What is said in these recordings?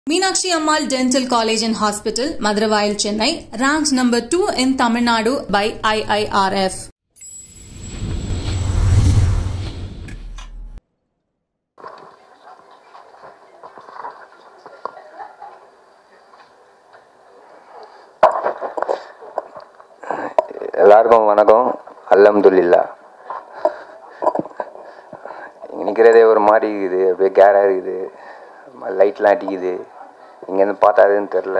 Meenakshi Ammal Dental College and Hospital, Madurai, Chennai, ranked number 2 in Tamil Nadu by IIRF. எல்லாருக்கும் வணக்கம் அல்ஹம்துலில்லா இங்கே நிற்கிறதே ஒரு மாதிரி இருக்குது அப்படியே கேராக இருக்குது லைட்லாம் அடிக்குது இங்கேருந்து பார்த்தா எதுன்னு தெரில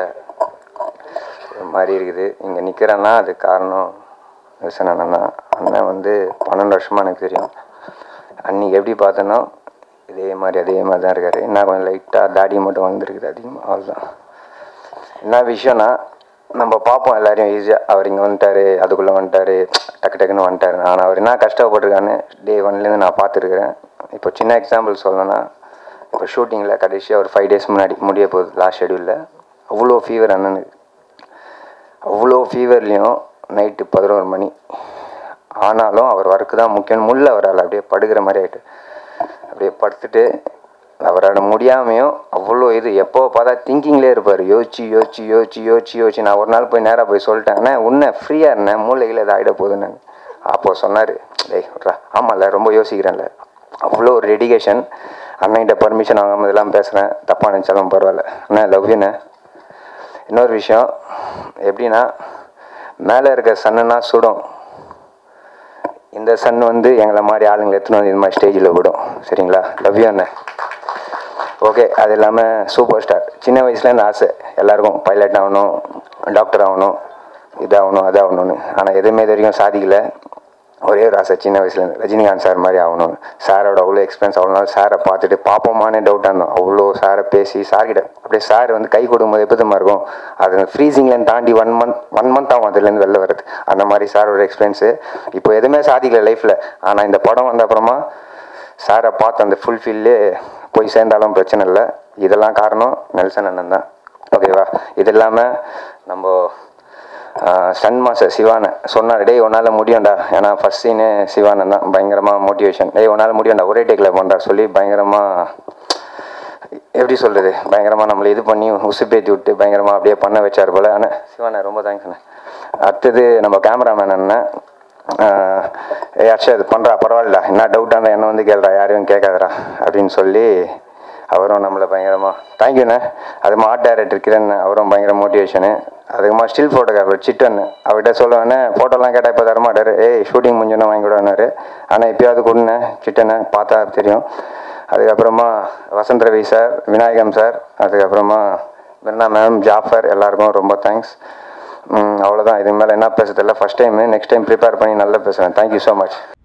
ஒரு மாதிரி இருக்குது இங்கே நிற்கிறேன்னா அது காரணம் நில்சன் அண்ணன் அண்ணன் வந்து பன்னெண்டு வருஷமாக எனக்கு தெரியும் அன்றைக்கி எப்படி பார்த்தனோ இதே மாதிரி அதே மாதிரி தான் இருக்கார் என்ன கொஞ்சம் லைட்டாக தாடி மட்டும் வந்திருக்குது அதிகமாக அவ்வளோதான் என்ன விஷயம்னா நம்ம பார்ப்போம் எல்லாரையும் ஈஸியாக அவர் இங்கே வந்துட்டாரு அதுக்குள்ளே வந்துட்டாரு டக்கு டக்குன்னு வந்துட்டாரு ஆனால் அவர் என்ன கஷ்டப்பட்டிருக்கான்னு டே ஒன்லேருந்து நான் பார்த்துருக்குறேன் இப்போ சின்ன எக்ஸாம்பிள் சொல்லணும்னா இப்போ ஷூட்டிங்கில் கடைசியாக ஒரு ஃபைவ் டேஸ் முன்னாடி முடிய போகுது லாஸ்ட் ஷெடியூலில் அவ்வளோ ஃபீவர் அண்ணனுக்கு அவ்வளோ ஃபீவர்லேயும் நைட்டு பதினோரு மணி ஆனாலும் அவர் ஒர்க்கு தான் முக்கியம் முள்ள அவரால் அப்படியே படுக்கிற மாதிரி ஆகிட்டு அப்படியே படுத்துட்டு அவரோட முடியாமையும் அவ்வளோ இது எப்போ பார்த்தா திங்கிங்லேயே இருப்பார் யோசிச்சு யோசிச்சு யோசிச்சு யோசிச்சு யோசிச்சு நான் ஒரு நாள் போய் நேராக போய் சொல்லிட்டேன் அண்ணா உன்னை ஃப்ரீயாக இருந்தேன் மூளையில் இது ஆகிட போகுதுன்னு அப்போது சொன்னார் டேய் விட்றா ஆமாம்ல ரொம்ப யோசிக்கிறேன்ல அவ்வளோ ஒரு டெடிகேஷன் அண்ணன்கிட்ட பர்மிஷன் வாங்காமல் இதெல்லாம் பேசுகிறேன் தப்பாக நினச்சாலும் பரவாயில்ல அண்ணா லவ் யூண்ணே இன்னொரு விஷயம் எப்படின்னா மேலே இருக்க சன்னுனா சுடும் இந்த சன் வந்து எங்களை மாதிரி ஆளுங்களை எடுத்துன்னு வந்து இந்த மாதிரி ஸ்டேஜில் விடும் சரிங்களா லவ் யூ அண்ணே ஓகே அது இல்லாமல் சூப்பர் ஸ்டார் சின்ன வயசுலேருந்து ஆசை எல்லாருக்கும் பைலட் ஆகணும் டாக்டர் ஆகணும் இதாகணும் அதாகணும்னு ஆனால் எதுவுமே இது வரைக்கும் சாதிக்கல ஒரே ஒரு ஆசை சின்ன வயசுலேருந்து ரஜினிகாந்த் சார் மாதிரி ஆகணும் சாரோட அவ்வளோ எக்ஸ்பீரியன்ஸ் அவ்வளோ நாள் சாரை பார்த்துட்டு பார்ப்போமானே டவுட்டாக இருந்தோம் அவ்வளோ சாரை பேசி சார்கிட்ட அப்படியே சார் வந்து கை கொடுக்கும்போது எப்போதுமா இருக்கும் அது ஃப்ரீசிங்லேருந்து தாண்டி ஒன் மந்த் ஒன் மந்த் ஆகும் அதுலேருந்து வெளில வர்றது அந்த மாதிரி சாரோட எக்ஸ்பீரியன்ஸு இப்போ எதுவுமே சாதிக்கல லைஃப்பில் ஆனால் இந்த படம் வந்த அப்புறமா சாரை பார்த்து அந்த ஃபுல் ஃபீல்லே போய் சேர்ந்தாலும் பிரச்சனை இல்லை இதெல்லாம் காரணம் நெல்சன் அண்ணன் தான் ஓகேவா இது இல்லாமல் நம்ம சன் மாஸ்டர் சிவானை சொன்னார் டேய் உன்னால் முடியும்டா ஏன்னா ஃபஸ்ட் சீனு சிவானன் தான் பயங்கரமாக மோட்டிவேஷன் டேய் உன்னால் முடியும்டா ஒரே டேக்கில் பண்ணுறா சொல்லி பயங்கரமாக எப்படி சொல்கிறது பயங்கரமாக நம்மளை இது பண்ணி உசுப்பேத்தி விட்டு பயங்கரமாக அப்படியே பண்ண வச்சார் போல் ஆனால் சிவானே ரொம்ப தேங்க்ஸ் அண்ணே அடுத்தது நம்ம கேமராமேன் அண்ணன் ஏ அர்ஷா இது பண்ணுறா பரவாயில்லடா என்ன டவுட்டாக இருந்தால் என்ன வந்து கேள்றா யாரையும் கேட்காதடா அப்படின்னு சொல்லி அவரும் நம்மளை பயங்கரமாக தேங்க்யூண்ணே அதுமா ஆர்ட் டைரக்டர் கிரண் அவரும் பயங்கர மோட்டிவேஷனு அதுக்குமா ஸ்டில் ஃபோட்டோகிராஃபர் சிட்டன்னு அவர்கிட்ட சொல்லுவேண்ணே ஃபோட்டோலாம் கேட்டால் இப்போ தரமாட்டார் ஏய் ஷூட்டிங் முடிஞ்சோன்னா வாங்கி கொடுனாரு ஆனால் எப்பயாவது கொடுண்ணே சிட்டனை பார்த்தா தெரியும் அதுக்கப்புறமா வசந்த் ரவி சார் விநாயகம் சார் அதுக்கப்புறமா மிர்னா மேம் ஜாஃபர் எல்லாருக்கும் ரொம்ப தேங்க்ஸ் அவ்வளோதான் இதுக்கு மேலே என்ன பேசுறதில்ல first time next time prepare பண்ணி நல்லா பேசுவேன் தேங்க்யூ ஸோ மச்